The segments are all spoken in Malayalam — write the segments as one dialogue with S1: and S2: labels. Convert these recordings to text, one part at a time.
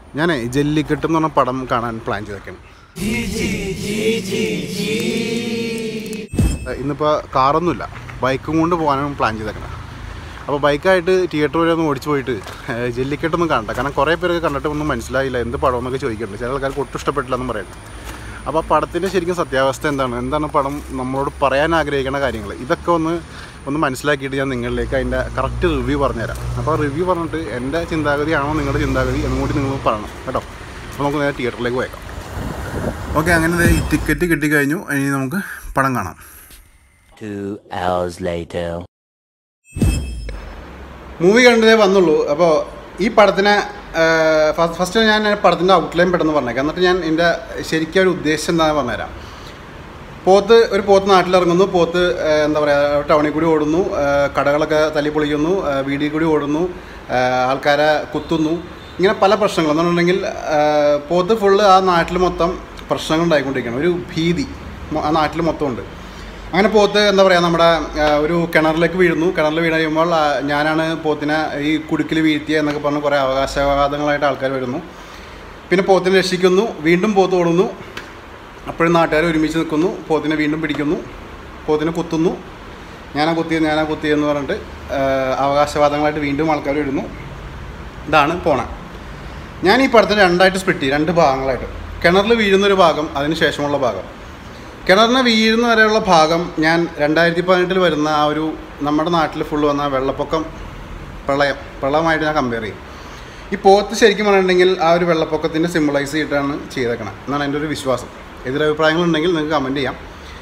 S1: ഞാൻ ജല്ലിക്കെട്ട് എന്ന് പറഞ്ഞ പടം കാണാൻ പ്ലാൻ ചെയ്തൊക്കെയാണ് ഇന്നിപ്പോൾ കാറൊന്നുമില്ല ബൈക്കും കൊണ്ട് പോകാനാണ് പ്ലാൻ ചെയ്തേക്കണത് അപ്പോൾ ബൈക്കായിട്ട് തിയേറ്റർ വരെ ഒന്ന് ഓടിച്ചു പോയിട്ട് ഏഹ്, ജല്ലിക്കെട്ടൊന്നും കാണണ്ട കാരണം കുറേ പേർക്ക് കണ്ടിട്ട് ഒന്നും മനസ്സിലായില്ല എന്ത് പടം എന്നൊക്കെ ചോദിക്കുന്നുണ്ട് ചില ആൾക്കാർക്ക് ഒട്ടും ഇഷ്ടപ്പെട്ടില്ല എന്നും പറയുന്നത് അപ്പോൾ ആ പടത്തിൻ്റെ ശരിക്കും സത്യാവസ്ഥ എന്താണ് എന്താണ് പടം നമ്മളോട് പറയാൻ ആഗ്രഹിക്കുന്ന കാര്യങ്ങൾ ഇതൊക്കെ ഒന്ന് ഒന്ന് മനസ്സിലാക്കിയിട്ട് ഞാൻ നിങ്ങളിലേക്ക് അതിൻ്റെ കറക്റ്റ് റിവ്യൂ പറഞ്ഞുതരാം അപ്പോൾ റിവ്യൂ പറഞ്ഞിട്ട് എൻ്റെ ചിന്താഗതിയാണോ നിങ്ങളുടെ ചിന്താഗതി എന്നും കൂടി നിങ്ങൾ പറയണം കേട്ടോ അപ്പോൾ നമുക്ക് നേരെ തിയേറ്ററിലേക്ക് പോയേക്കാം ഓക്കെ അങ്ങനെ ദേ ഈ ടിക്കറ്റ് കിട്ടിക്കഴിഞ്ഞു ഇനി നമുക്ക് പടം കാണാം
S2: Two hours later.
S1: മൂവി കണ്ടതേ വന്നുള്ളൂ അപ്പോൾ ഈ പടത്തിനെ ഫസ്റ്റ് ഞാൻ പടത്തിൻ്റെ ഔട്ട്ലൈൻ പെട്ടെന്ന് പറഞ്ഞേക്കാം എന്നിട്ട് ഞാൻ എൻ്റെ ശരിക്കും ഒരു ഉദ്ദേശം എന്താണെന്ന് പറഞ്ഞുതരാം പോത്ത് ഒരു പോത്ത് നാട്ടിലിറങ്ങുന്നു പോത്ത് ആ, എന്താ പറയുക ടൗണിൽ കൂടി ഓടുന്നു ആ, കടകളൊക്കെ തല്ലി പൊളിക്കുന്നു ആ, വീടിൽ കൂടി ഓടുന്നു ആ, ആൾക്കാരെ കുത്തുന്നു ഇങ്ങനെ പല പ്രശ്നങ്ങൾ എന്ന് പറഞ്ഞിട്ടുണ്ടെങ്കിൽ ആ, പോത്ത് ഫുള്ള് ആ നാട്ടിൽ മൊത്തം പ്രശ്നങ്ങൾ ഉണ്ടായിക്കൊണ്ടിരിക്കുകയാണ് ഒരു ഭീതി മൊ- ആ നാട്ടിൽ മൊത്തം ഉണ്ട് അങ്ങനെ പോത്ത് എന്താ പറയുക നമ്മുടെ ആ, ഒരു കിണറിലേക്ക് വീഴുന്നു കിണറിൽ വീണ് കഴിയുമ്പോൾ ആ, ഞാനാണ് പോത്തിനെ ഈ കുടുക്കിൽ വീഴ്ത്തിയ എന്നൊക്കെ പറഞ്ഞ് കുറേ അവകാശവാദങ്ങളായിട്ട് ആൾക്കാർ വരുന്നു പിന്നെ പോത്തിനെ രക്ഷിക്കുന്നു വീണ്ടും പോത്ത് ഓടുന്നു അപ്പോഴും നാട്ടുകാർ ഒരുമിച്ച് നിൽക്കുന്നു പോത്തിനെ വീണ്ടും പിടിക്കുന്നു പോത്തിനെ കുത്തുന്നു ഞാനാ കുത്തിയത് ഞാനാ കുത്തിയെന്ന് പറഞ്ഞിട്ട് ആ, അവകാശവാദങ്ങളായിട്ട് വീണ്ടും ആൾക്കാർ വരുന്നു ഇതാണ് പോണ ഞാൻ ഈ പടത്തിന് രണ്ടായിട്ട് സ്പ്ലിറ്റ് ചെയ്യും രണ്ട് ഭാഗങ്ങളായിട്ട് കിണറിൽ വീഴുന്നൊരു ഭാഗം അതിന് ശേഷമുള്ള ഭാഗം കിണറിന് വീഴുന്ന വരെയുള്ള ഭാഗം ഞാൻ രണ്ടായിരത്തി പതിനെട്ടിൽ വരുന്ന ആ ഒരു നമ്മുടെ നാട്ടിൽ ഫുള്ള് വന്ന വെള്ളപ്പൊക്കം പ്രളയം പ്രളയമായിട്ട് ഞാൻ കമ്പയർ ചെയ്യും ഈ പോത്ത് ശരിക്കും പറഞ്ഞിട്ടുണ്ടെങ്കിൽ ആ ഒരു വെള്ളപ്പൊക്കത്തിൻ്റെ സിമ്പിളൈസ് ചെയ്തിട്ടാണ് ചെയ്തേക്കണം എന്നാണ് എൻ്റെ ഒരു വിശ്വാസം എതിരഭിപ്രായങ്ങളുണ്ടെങ്കിൽ നിങ്ങൾക്ക് കമൻറ്റ് ചെയ്യാം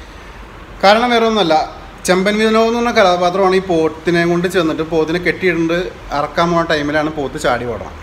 S1: കാരണം വേറെ ഒന്നുമല്ല ചെമ്പൻ വിനോദ് എന്ന് പറഞ്ഞ കഥാപാത്രമാണ് ഈ പോത്തിനെ കൊണ്ട് ചെന്നിട്ട് പോത്തിനെ കെട്ടിയിട്ടുണ്ട് ഇറക്കാൻ പോകുന്ന ടൈമിലാണ് പോത്ത് ചാടി ഓടണം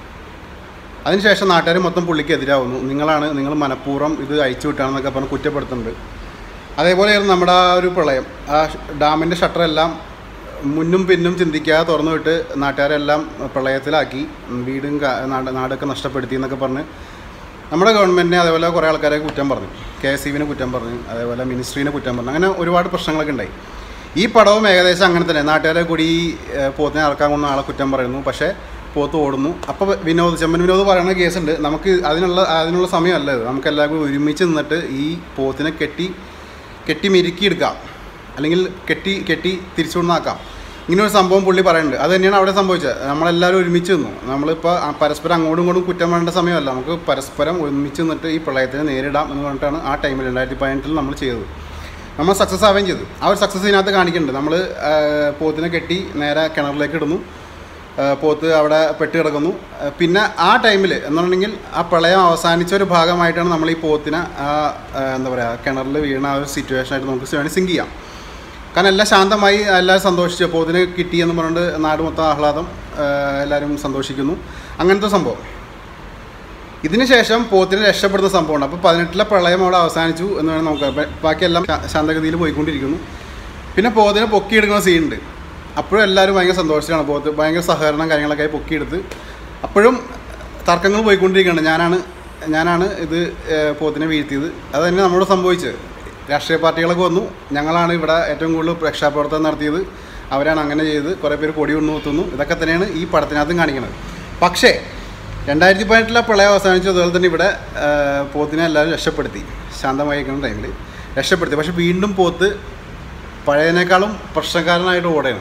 S1: അതിനുശേഷം നാട്ടുകാർ മൊത്തം പുള്ളിക്ക് എതിരാവുന്നു നിങ്ങളാണ് നിങ്ങൾ മനഃപൂർവ്വം ഇത് അയച്ചു വിട്ടാണെന്നൊക്കെ പറഞ്ഞ് കുറ്റപ്പെടുത്തുന്നുണ്ട് അതേപോലെയായിരുന്നു നമ്മുടെ ആ ഒരു പ്രളയം ആ ഡാമിൻ്റെ ഷട്ടറെല്ലാം മുന്നും പിന്നും ചിന്തിക്കാതെ തുറന്നു വിട്ട് നാട്ടുകാരെല്ലാം പ്രളയത്തിലാക്കി വീടും കാ- നാട് നാടൊക്കെ നഷ്ടപ്പെടുത്തി എന്നൊക്കെ പറഞ്ഞ് നമ്മുടെ ഗവൺമെൻറ്റിനെ അതേപോലെ കുറേ ആൾക്കാരെ കുറ്റം പറഞ്ഞു കെ എസ് ഇവിനെ കുറ്റം പറഞ്ഞു അതേപോലെ മിനിസ്ട്രീനെ കുറ്റം പറഞ്ഞു അങ്ങനെ ഒരുപാട് പ്രശ്നങ്ങളൊക്കെ ഉണ്ടായി ഈ പടവും ഏകദേശം അങ്ങനെ തന്നെ നാട്ടുകാരെ കൂടി ഈ, ഏഹ്, പോത്തിനെ ഇറക്കാൻ കൊന്ന ആളെ കുറ്റം പറയുന്നു പക്ഷേ പോത്ത് ഓടുന്നു അപ്പോൾ വിനോദ് ചെമ്മൻ വിനോദ് പറയുന്ന കേസുണ്ട് നമുക്ക് അതിനുള്ള അതിനുള്ള സമയമല്ല ഇത് നമുക്ക് എല്ലാവരും ഒരുമിച്ച് നിന്നിട്ട് ഈ പോത്തിനെ കെട്ടി കെട്ടി മെരുക്കിയെടുക്കാം അല്ലെങ്കിൽ കെട്ടി കെട്ടി തിരിച്ചു കൊണ്ടാക്കാം ഇങ്ങനെ ഒരു സംഭവം പുള്ളി പറയുന്നുണ്ട് അത് തന്നെയാണ് അവിടെ സംഭവിച്ചത് നമ്മളെല്ലാവരും ഒരുമിച്ച് നിന്നു നമ്മളിപ്പോൾ ആ പരസ്പരം അങ്ങോട്ടും ഇങ്ങോട്ടും കുറ്റം വേണ്ട സമയമല്ല നമുക്ക് പരസ്പരം ഒരുമിച്ച് നിന്നിട്ട് ഈ പ്രളയത്തിനെ നേരിടാം എന്ന് പറഞ്ഞിട്ടാണ് ആ ടൈമിൽ രണ്ടായിരത്തി പതിനെട്ടിൽ നമ്മൾ ചെയ്തത് നമ്മൾ സക്സസ് ആവുകയും ചെയ്തു ആ ഒരു സക്സസ് ഇതിനകത്ത് കാണിക്കുന്നുണ്ട് നമ്മൾ പോത്തിനെ കെട്ടി നേരെ കിണറിലേക്ക് ഇടുന്നു ആ, പോത്ത് അവിടെ പെട്ട് കിടക്കുന്നു ആ, പിന്നെ ആ ടൈമിൽ എന്നുണ്ടെങ്കിൽ ആ പ്രളയം അവസാനിച്ച ഒരു ഭാഗമായിട്ടാണ് നമ്മൾ ഈ പോത്തിനെ ആ ആ, എന്താ പറയുക കിണറിൽ വീണ ആ ഒരു സിറ്റുവേഷനായിട്ട് നമുക്ക് വേണമെങ്കിൽ സിങ്ക് ചെയ്യാം കാരണം എല്ലാം ശാന്തമായി എല്ലാവരും സന്തോഷിച്ചു പോത്തിന് കിട്ടി എന്ന് പറഞ്ഞുകൊണ്ട് നാട് മൊത്തം ആഹ്ലാദം ആ, എല്ലാവരും സന്തോഷിക്കുന്നു അങ്ങനത്തെ സംഭവം ഇതിന് ശേഷം പോത്തിന് രക്ഷപ്പെടുന്ന സംഭവമുണ്ട് അപ്പോൾ പതിനെട്ടിലെ പ്രളയം അവിടെ അവസാനിച്ചു എന്ന് വേണം നോക്കാം ബ- ബാക്കിയെല്ലാം ശാ- ശാന്തഗതിയിൽ പോയിക്കൊണ്ടിരിക്കുന്നു പിന്നെ പോത്തിനെ പൊക്കിയെടുക്കുന്ന സീനുണ്ട് അപ്പോഴും എല്ലാവരും ഭയങ്കര സന്തോഷത്തിലാണ് പോത്ത് ഭയങ്കര സഹകരണം കാര്യങ്ങളൊക്കെ ആയി പൊക്കിയെടുത്ത് അപ്പോഴും തർക്കങ്ങൾ പോയിക്കൊണ്ടിരിക്കുകയാണ് ഞാനാണ് ഞാനാണ് ഇത് ഏഹ്, പോത്തിനെ വീഴ്ത്തിയത് അത് തന്നെ നമ്മളോട് സംഭവിച്ചത് രാഷ്ട്രീയ പാർട്ടികളൊക്കെ വന്നു ഞങ്ങളാണ് ഇവിടെ ഏറ്റവും കൂടുതൽ രക്ഷാപ്രവർത്തനം നടത്തിയത് അവരാണ് അങ്ങനെ ചെയ്തത് കുറേ പേര് കൊടി കൊണ്ടു കുത്തുന്നു ഇതൊക്കെ തന്നെയാണ് ഈ പടത്തിനകത്തും കാണിക്കുന്നത് പക്ഷേ രണ്ടായിരത്തി പതിനെട്ടിലെ പ്രളയം അവസാനിച്ചു അതുപോലെ തന്നെ ഇവിടെ ആ, പോത്തിനെ എല്ലാവരും രക്ഷപ്പെടുത്തി ശാന്തമായിരിക്കുന്ന ടൈമിൽ രക്ഷപ്പെടുത്തി പക്ഷെ വീണ്ടും പോത്ത് പഴയതിനേക്കാളും പ്രശ്നക്കാരനായിട്ട് ഓടുകയാണ്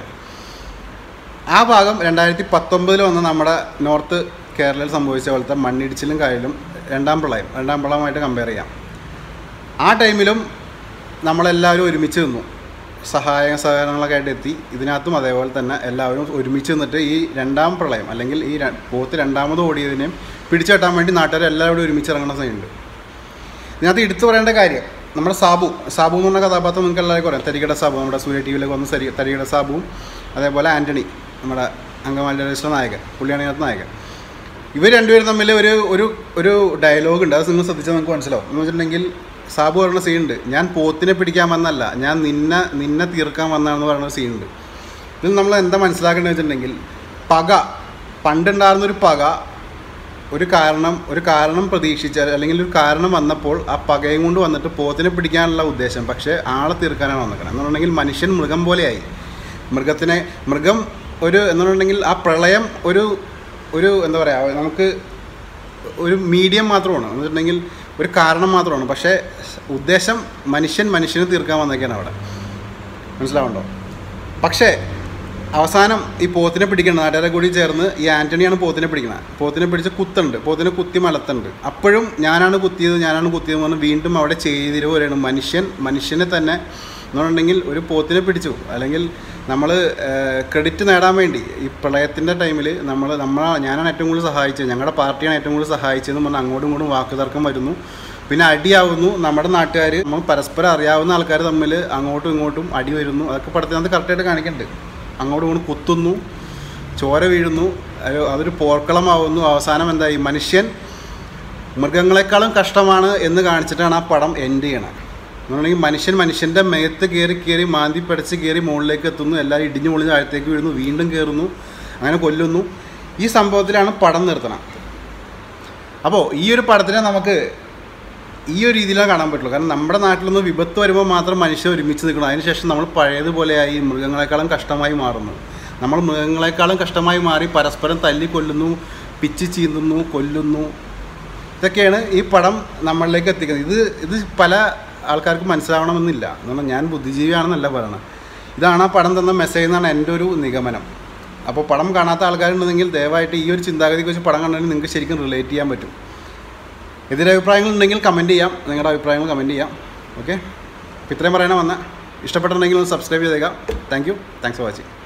S1: ആ ഭാഗം രണ്ടായിരത്തി പത്തൊമ്പതിൽ വന്ന നമ്മുടെ നോർത്ത് കേരളയിൽ സംഭവിച്ച പോലത്തെ മണ്ണിടിച്ചിലും കായലും രണ്ടാം പ്രളയം രണ്ടാം പ്രളയമായിട്ട് കമ്പയർ ചെയ്യാം ആ ടൈമിലും നമ്മളെല്ലാവരും ഒരുമിച്ച് നിന്നു സഹായ സഹകരണങ്ങളൊക്കെ ആയിട്ട് എത്തി ഇതിനകത്തും അതേപോലെ തന്നെ എല്ലാവരും ഒരുമിച്ച് നിന്നിട്ട് ഈ രണ്ടാം പ്രളയം അല്ലെങ്കിൽ ഈ ര- പോത്ത് രണ്ടാമത് ഓടിയതിനെയും പിടിച്ചെട്ടാൻ വേണ്ടി നാട്ടുകാർ എല്ലാവരും ഒരുമിച്ച് ഇറങ്ങുന്ന സമയമുണ്ട് ഇതിനകത്ത് എടുത്തു പറയേണ്ട കാര്യം നമ്മുടെ സാബു സാബു എന്ന് പറഞ്ഞ കഥാപാത്രം നിങ്ങൾക്ക് എല്ലാവർക്കും അറിയാം തരികട സാബു നമ്മുടെ സൂര്യ ടി വിയിലൊക്കെ വന്ന സരി തരികട സാബുവും അതേപോലെ ആൻ്റണി നമ്മുടെ അങ്കമാലി രജിസ്റ്റർ നായകൻ പുള്ളിയാണ് ഇതിനകത്ത് നായകൻ ഇവർ രണ്ടുപേരും തമ്മിൽ ഒരു ഒരു ഒരു ഡയലോഗ് ഉണ്ട് അത് നിങ്ങൾ ശ്രദ്ധിച്ചാൽ നിങ്ങൾക്ക് മനസ്സിലാവും എന്ന് വെച്ചിട്ടുണ്ടെങ്കിൽ സാബു പറയുന്ന സീനുണ്ട് ഞാൻ പോത്തിനെ പിടിക്കാൻ വന്നല്ല ഞാൻ നിന്നെ നിന്നെ തീർക്കാൻ വന്നാണെന്ന് പറയുന്ന സീനുണ്ട് ഇതിൽ നമ്മൾ എന്താ മനസ്സിലാക്കേണ്ടത് വെച്ചിട്ടുണ്ടെങ്കിൽ പക പണ്ടുണ്ടായിരുന്നൊരു പക ഒരു കാരണം ഒരു കാരണം പ്രതീക്ഷിച്ച അല്ലെങ്കിൽ ഒരു കാരണം വന്നപ്പോൾ ആ പകയും കൊണ്ട് വന്നിട്ട് പോത്തിനെ പിടിക്കാനുള്ള ഉദ്ദേശം പക്ഷേ ആളെ തീർക്കാനാണ് വന്നിരിക്കണം എന്നുണ്ടെങ്കിൽ മനുഷ്യൻ മൃഗം പോലെയായി മൃഗത്തിനെ മൃഗം ഒരു എന്നുണ്ടെങ്കിൽ ആ പ്രളയം ഒരു ഒരു എന്താ പറയുക നമുക്ക് ഒരു മീഡിയം മാത്രമാണ് എന്ന് വെച്ചിട്ടുണ്ടെങ്കിൽ ഒരു കാരണം മാത്രമാണ് പക്ഷേ ഉദ്ദേശം മനുഷ്യൻ മനുഷ്യനെ തീർക്കാൻ വന്നേക്കാണ് അവിടെ മനസ്സിലാവുണ്ടോ പക്ഷേ അവസാനം ഈ പോത്തിനെ പിടിക്കണം നാട്ടുകാരെ കൂടി ചേർന്ന് ഈ ആൻ്റണിയാണ് പോത്തിനെ പിടിക്കുന്നത് പോത്തിനെ പിടിച്ച് കുത്തുണ്ട് പോത്തിനെ കുത്തി മലത്തുണ്ട് അപ്പോഴും ഞാനാണ് കുത്തിയത് ഞാനാണ് കുത്തിയത് എന്ന് പറഞ്ഞ് വീണ്ടും അവിടെ ചെയ്തിരു പോലെയാണ് മനുഷ്യൻ മനുഷ്യനെ തന്നെ എന്നുണ്ടെങ്കിൽ ഒരു പോത്തിനെ പിടിച്ചു അല്ലെങ്കിൽ നമ്മൾ ക്രെഡിറ്റ് നേടാൻ വേണ്ടി ഈ പ്രളയത്തിൻ്റെ ടൈമിൽ നമ്മൾ നമ്മൾ ഞാനാണ് ഏറ്റവും കൂടുതൽ സഹായിച്ചത് ഞങ്ങളുടെ പാർട്ടിയാണ് ഏറ്റവും കൂടുതൽ സഹായിച്ചതെന്ന് പറഞ്ഞാൽ അങ്ങോട്ടും ഇങ്ങോട്ടും വാക്കുതർക്കം വരുന്നു പിന്നെ അടിയാവുന്നു നമ്മുടെ നാട്ടുകാർ നമ്മൾ പരസ്പരം അറിയാവുന്ന ആൾക്കാർ തമ്മിൽ അങ്ങോട്ടും ഇങ്ങോട്ടും അടി വരുന്നു അതൊക്കെ പടത്തിനകത്ത് കറക്റ്റായിട്ട് കാണിക്കുന്നുണ്ട് അങ്ങോട്ടും ഇങ്ങോട്ടും കുത്തുന്നു ചോര വീഴുന്നു അത് അതൊരു പോർക്കളമാവുന്നു അവസാനം എന്തായി മനുഷ്യൻ മൃഗങ്ങളെക്കാളും കഷ്ടമാണ് എന്ന് കാണിച്ചിട്ടാണ് ആ പടം എൻഡ് ചെയ്യണത് എന്നുണ്ടെങ്കിൽ മനുഷ്യൻ മനുഷ്യൻ്റെ മേത്ത് കയറി കയറി മാന്തി പിടച്ച് കയറി മുകളിലേക്ക് എത്തുന്നു എല്ലാവരും ഇടിഞ്ഞു പൊളിഞ്ഞ് താഴത്തേക്ക് വീഴുന്നു വീണ്ടും കയറുന്നു അങ്ങനെ കൊല്ലുന്നു ഈ സംഭവത്തിലാണ് പടം നിർത്തണം അപ്പോൾ ഈ ഒരു പടത്തിനെ നമുക്ക് ഈ ഒരു രീതിയിലാണ് കാണാൻ പറ്റുള്ളൂ കാരണം നമ്മുടെ നാട്ടിലൊന്ന് വിപത്ത് വരുമ്പോൾ മാത്രം മനുഷ്യർ ഒരുമിച്ച് നിൽക്കണം അതിനുശേഷം നമ്മൾ പഴയതുപോലെയായി മൃഗങ്ങളെക്കാളും കഷ്ടമായി മാറുന്നു നമ്മൾ മൃഗങ്ങളെക്കാളും കഷ്ടമായി മാറി പരസ്പരം തല്ലി കൊല്ലുന്നു പിച്ച് ചീന്തുന്നു കൊല്ലുന്നു ഇതൊക്കെയാണ് ഈ പടം നമ്മളിലേക്ക് എത്തിക്കുന്നത് ഇത് ഇത് പല ആൾക്കാർക്ക് മനസ്സിലാവണമെന്നില്ല എന്നാൽ ഞാൻ ബുദ്ധിജീവിയാണെന്നല്ല പറയണത് ഇതാണ് ആ പടം തന്ന മെസ്സേജ് എന്നാണ് എൻ്റെ ഒരു നിഗമനം അപ്പോൾ പടം കാണാത്ത ആൾക്കാരുണ്ടെങ്കിൽ ദയവായിട്ട് ഈ ഒരു ചിന്താഗതിക്ക് വെച്ച് പടം കണ്ടെങ്കിൽ നിങ്ങൾക്ക് ശരിക്കും റിലേറ്റ് ചെയ്യാൻ പറ്റും എതിരഭിപ്രായങ്ങൾ ഉണ്ടെങ്കിൽ കമൻറ്റ് ചെയ്യാം നിങ്ങളുടെ അഭിപ്രായങ്ങൾ കമൻറ്റ് ചെയ്യാം ഓക്കെ അപ്പോൾ ഇത്രയും പറയണ വന്ന ഇഷ്ടപ്പെട്ടിട്ടുണ്ടെങ്കിൽ ഒന്ന് സബ്സ്ക്രൈബ് ചെയ്തേക്കാം thank you thanks for watching